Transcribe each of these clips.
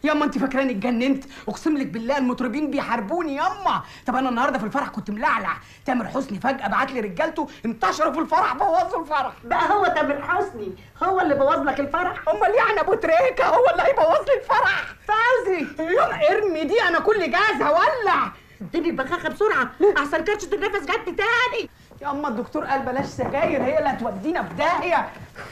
ياما انت فاكراني اتجننت اقسم لك بالله المطربين بيحاربوني ياما طب انا النهارده في الفرح كنت ملعلع تامر حسني فجاه بعت لي رجالته انتشروا في الفرح بوظوا الفرح بقى هو تامر حسني هو اللي بوظ لك الفرح امال يعني ابو تريكه هو اللي هيبوظ لي الفرح فوزي يلا ارمي دي انا كل جاهز هولع اديني البخاخه بسرعه احسن كرشه النفس جت تاني يا اما الدكتور قال بلاش سجاير هي اللي هتودينا في داهيه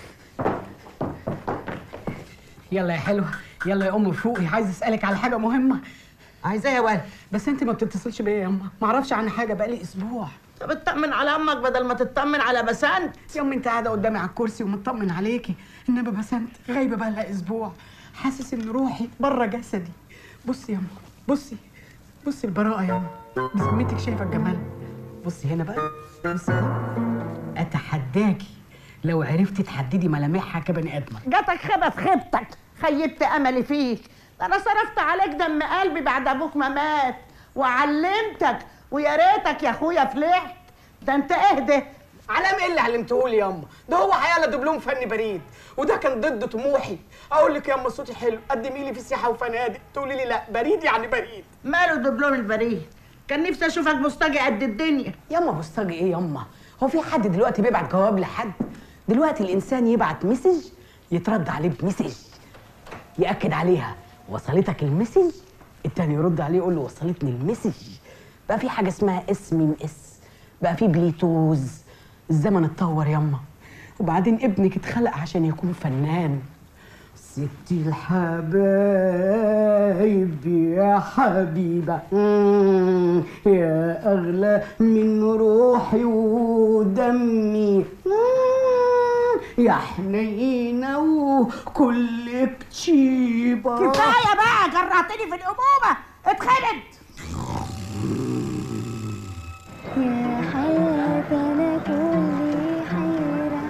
يلا يا حلوه يلا يا ام فوقي عايز اسالك على حاجه مهمه عايزاه يا ولد بس انت ما بتتصلش بيا يا اما ما اعرفش عن حاجه بقالي اسبوع طب اطمن على امك بدل ما تطمن على بسنت يا امي انت قاعده قدامي على الكرسي ومطمن عليكي انما بسنت غايبه بقى لها اسبوع حاسس ان روحي بره جسدي بصي يا اما بصي بصي البراءه يا اما بذمتك شايفه الجمال بصي هنا بقى بصي هنا اتحداكي لو عرفتي تحددي ملامحها كبني ادمه جاتك خبث خيبتك خيبت املي فيك ده انا صرفت عليك دم قلبي بعد ابوك ما مات وعلمتك ويا ريتك يا اخويا فلحت ده انت اهدى علام ايه اللي علمتهولي يا اما ده هو حياله دبلوم فني بريد وده كان ضد طموحي اقول لك يا اما صوتي حلو قدمي لي في سياحه وفنادق تقولي لي لا بريد يعني بريد ماله دبلوم البريد كان نفسي اشوفك مستجي قد الدنيا ياما بوسطجي ايه ياما هو في حد دلوقتي بيبعت جواب لحد دلوقتي الانسان يبعت مسج يترد عليه بمسج ياكد عليها وصلتك المسج التاني يرد عليه يقول له وصلتني المسج بقى في حاجه اسمها اس ميم اس بقى في بليتوز الزمن اتطور ياما وبعدين ابنك اتخلق عشان يكون فنان ستي الحبايب يا حبيبة مم، يا أغلى من روحي ودمي مم، يا حنينة وكل بتشيبة كفايه بقى جرعتني في الامومه اتخلد يا حياتنا كل حيرة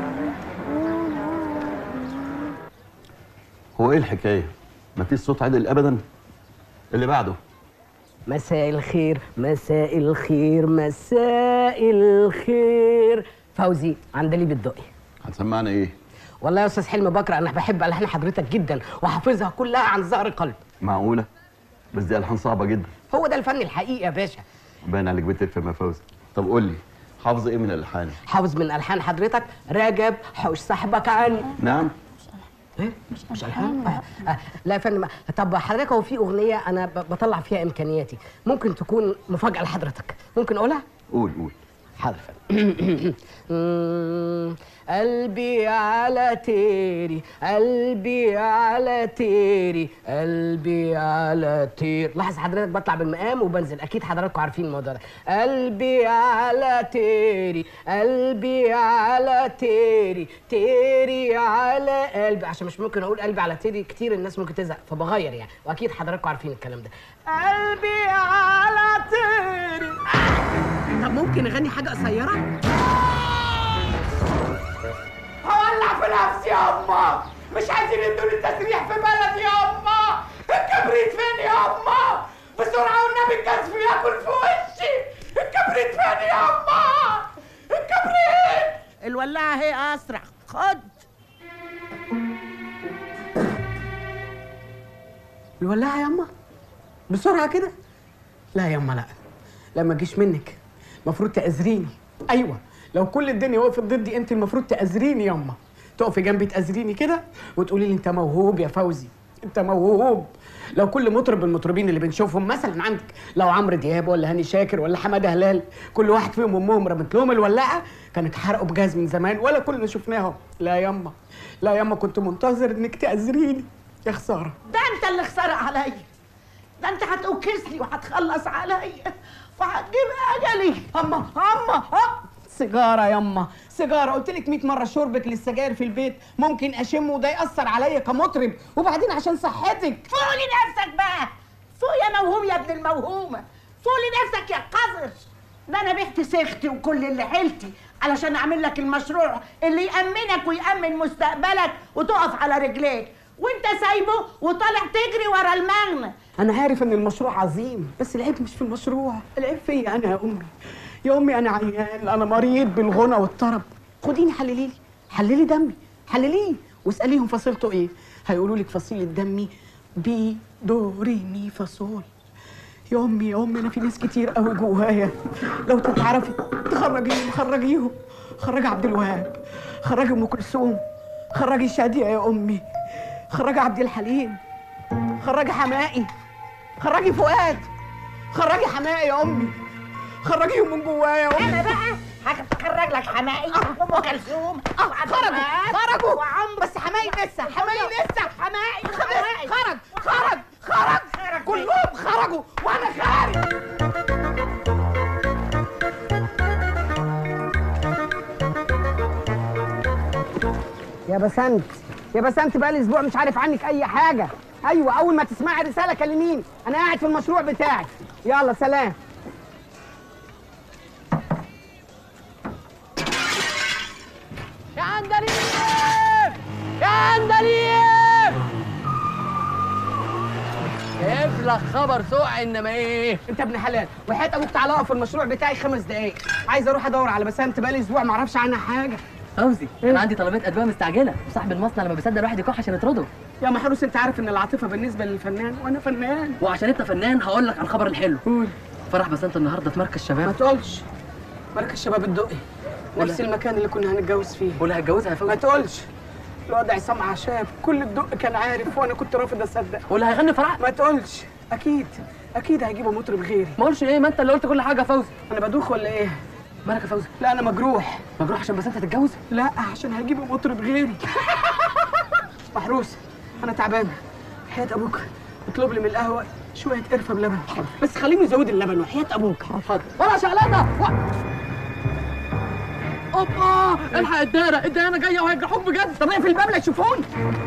هو ايه الحكايه مفيش صوت عدل ابدا اللي بعده مساء الخير مساء الخير مساء الخير فوزي عندلي بالدقي هتسمعنا ايه والله يا استاذ حلمي بكره انا بحب الحان حضرتك جدا وحافظها كلها عن ظهر قلب معقوله بس دي الحان صعبه جدا هو ده الفن الحقيقي يا باشا باين عليك بتفهم يا فوزي طب قول لي حافظ ايه من الالحان حافظ من الحان حضرتك راجب حوش صاحبك عني نعم ايه مش الحان آه. آه. لا يا فندم طب حضرتك هو في اغنيه انا ب- بطلع فيها امكانياتي ممكن تكون مفاجاه لحضرتك ممكن اقولها قول قول حاضر فندم. مم، قلبي على تيري قلبي على تيري قلبي على تير لاحظ حضرتك بطلع بالمقام وبنزل اكيد حضراتكم عارفين الموضوع ده قلبي على تيري قلبي على تيري تيري على قلبي عشان مش ممكن اقول قلبي على تيري كتير الناس ممكن تزهق فبغير يعني واكيد حضراتكم عارفين الكلام ده قلبي على تيري طب ممكن اغني حاجه قصيره هولع في نفسي يا اما مش عايزين يدوني التسريح في بلدي يا اما الكبريت فين يا اما بسرعه والنبي الجاز بياكل في وشي الكبريت فين يا اما الكبريت الولاعه هي اسرع خد الولاعه يا اما بسرعه كده لا يا اما لا لا ما تجيش منك المفروض تأذريني ايوه لو كل الدنيا وقفت ضدي انت المفروض تأذريني ياما تقفي جنبي تأذريني كده وتقولي لي انت موهوب يا فوزي انت موهوب لو كل مطرب من المطربين اللي بنشوفهم مثلا عندك لو عمرو دياب ولا هاني شاكر ولا حماده هلال كل واحد فيهم امهم رمت لهم الولاعه كانوا اتحرقوا بجاز من زمان ولا كلنا شفناهم لا ياما لا ياما كنت منتظر انك تأذريني يا خساره ده انت اللي خسارة عليا ده انت هتوكسني وهتخلص عليا وهتجيب اجلي اما اما أم. سيجاره ياما سيجاره قلت لك 100 مره شربك للسجاير في البيت ممكن اشمه وده ياثر عليا كمطرب وبعدين عشان صحتك فوق لنفسك بقى فوق يا موهوم يا ابن الموهومه فوق لنفسك يا قذر ده انا بعت سيختي وكل اللي حيلتي علشان اعمل لك المشروع اللي يامنك ويامن مستقبلك وتقف على رجليك وانت سايبه وطالع تجري ورا المغنى انا عارف ان المشروع عظيم بس العيب مش في المشروع العيب فيا انا يا امي يا امي انا عيان انا مريض بالغنى والطرب خديني حللي لي حللي دمي حلليه واساليهم فصيلته ايه هيقولوا لك فصيله دمي بي دو ري مي فا صول يا امي يا امي انا في ناس كتير قوي جوايا لو تتعرفي تخرجيهم خرجيهم خرجي عبد الوهاب خرجي ام كلثوم خرجي شاديه يا امي خرجي عبد الحليم خرجي حمائي خرجي فؤاد خرجي حمائي يا امي خرجيهم من جوايا يا امي انا بقى هخرج لك حمائي وام كلثوم خرجوا خرجوا بس حمائي لسه حمائي لسه حمائي خرج خرج خرج كلهم خرجوا وانا خارج يا بسنت يا بسنت بقالي اسبوع مش عارف عنك اي حاجه ايوه اول ما تسمعي رساله كلميني انا قاعد في المشروع بتاعي يلا سلام يا عندليب يا عندليب جايب لك خبر سوء انما ايه انت ابن حلال وحياة ابوك تعالى اقف في المشروع بتاعي خمس دقايق عايز اروح ادور على بسنت بقالي اسبوع ما اعرفش عنها حاجه فوزي انا عندي طلبات ادويه مستعجله وصاحب المصنع لما بيصدق الواحد يكح عشان يطرده يا محروس انت عارف ان العاطفه بالنسبه للفنان وانا فنان وعشان انت فنان هقول لك على الخبر الحلو قول فرح بسنت النهارده في مركز ما شباب تقولش مركز شباب الدقي نفس المكان اللي كنا هنتجوز فيه ولا هتجوزها يا ما فوزي تقولش الواد عصام عشاب كل الدق كان عارف وانا كنت رافض اصدق ولا هيغني فرح ما تقولش اكيد اكيد هيجيبوا مطرب غيري ما اقولش ايه ما انت اللي قلت كل حاجه يا فوزي انا بدوخ ولا ايه مالك يا فوزي لا انا مجروح مجروح عشان بسنت هتتجوز لا عشان هيجيبوا مطرب غيري محروس انا تعبان حياة ابوك اطلب لي من القهوه شويه قرفه بلبن بس خليني يزود اللبن وحياة ابوك حاضر ولا شغلانه و... اوبا الحق الدايره الدايره جايه وهيجرحوك بجد طب اقفل الباب لا يشوفوني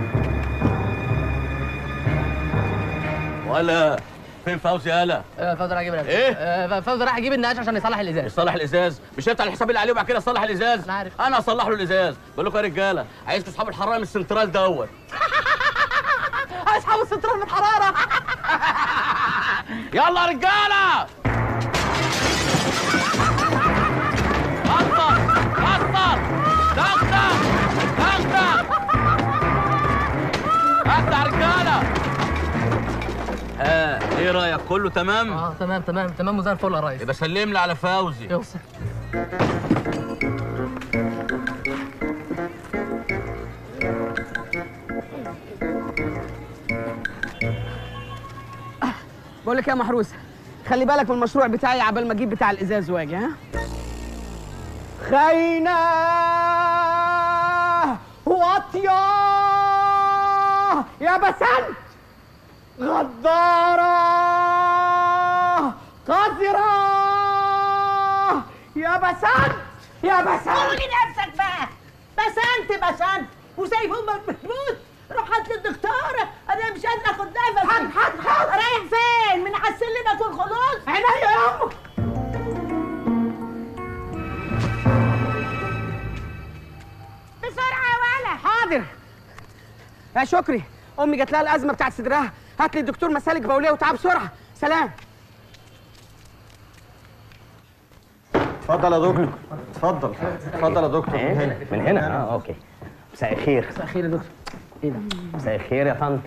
ولا فين فوزي يالا آه، فوزي راح يجيب الازاز إيه؟ آه، فوزي راح يجيب النقاش عشان يصلح الازاز يصلح الازاز مش انت على الحساب اللي عليه وبعد كده صلح الازاز أنا عارف. انا اصلح له الازاز بقول لكم يا رجاله عايزكم اصحاب الحراره من السنترال دوت اصحاب السنترال من الحراره يلا يا رجاله اكتر اكتر اكتر اكتر اكتر يا رجاله ها ايه رايك كله تمام اه تمام تمام تمام وزي الفل يا ريس يبقى سلم لي على فوزي يوصل بقول لك إيه يا محروس خلي بالك من المشروع بتاعي عبال ما اجيب بتاع الازاز واجي ها خاينة واطية يا بسنت غدارة قذرة يا بسنت يا بسنت قولي نفسك بقى بسنت بسنت وسايب امك بتموت روح هات لي الدكتوره انا مش قادره اخد نفسي حاضر حاضر حاضر رايح فين من على السلم اكون خلاص عينيا يا أم بسرعه يا ولا حاضر يا شكري امي جات لها الازمه بتاعت صدرها هات لي الدكتور مسالك بوليه وتعب بسرعه سلام اتفضل يا دكتور اتفضل اتفضل يا دكتور من هنا من هنا اه اوكي مساء الخير مساء الخير يا دكتور ايه ده مساء الخير يا طنط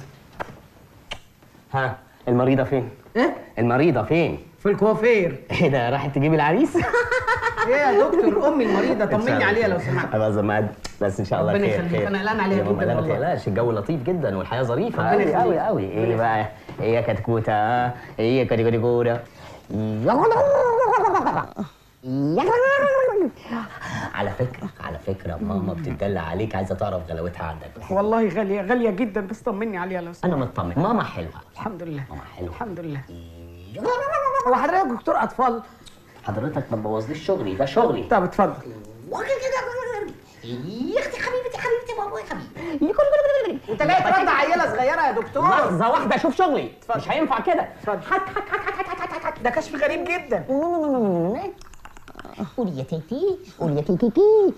ها المريضة فين؟ ايه المريضة فين؟ في الكوافير ايه ده راحت تجيب العريس؟ ايه يا دكتور امي المريضه طمني عليها لو سمحت ابقى زمان بس ان شاء الله ربنا خير يخليك، خير أنا قلقان عليها يا ماما جداً لا ما والله. تقلقش الجو لطيف جدا والحياه ظريفه ربنا قوي يخليك. قوي قوي ايه بقى ايه يا كتكوته ها؟ ايه يا كتكوته على فكره على فكره ماما بتدلع عليك عايزه تعرف غلاوتها عندك والله غاليه غاليه جدا بس طمني عليها لو سمحت انا مطمن ماما حلوه الحمد لله ماما حلوه الحمد لله هو حضرتك دكتور اطفال حضرتك ما تبوظليش شغلي ده شغلي طب اتفضل يا اختي حبيبتي حبيبتي بابا يا حبيبي انت جاي ترضع عيله صغيره يا دكتور لحظه واحده اشوف شغلي مش هينفع كده ده كشف غريب جدا قولي يا تيتي قولي يا تيتي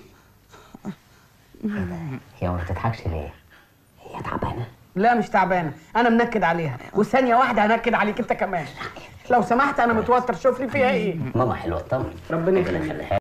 هي ما بتضحكش ليه؟ هي تعبانه لا مش تعبانه انا منكد عليها وثانيه واحده هنكد عليك انت كمان لو سمحت انا متوتر شوف لي فيها ايه ماما حلوه طمن ربنا يخليك يخليها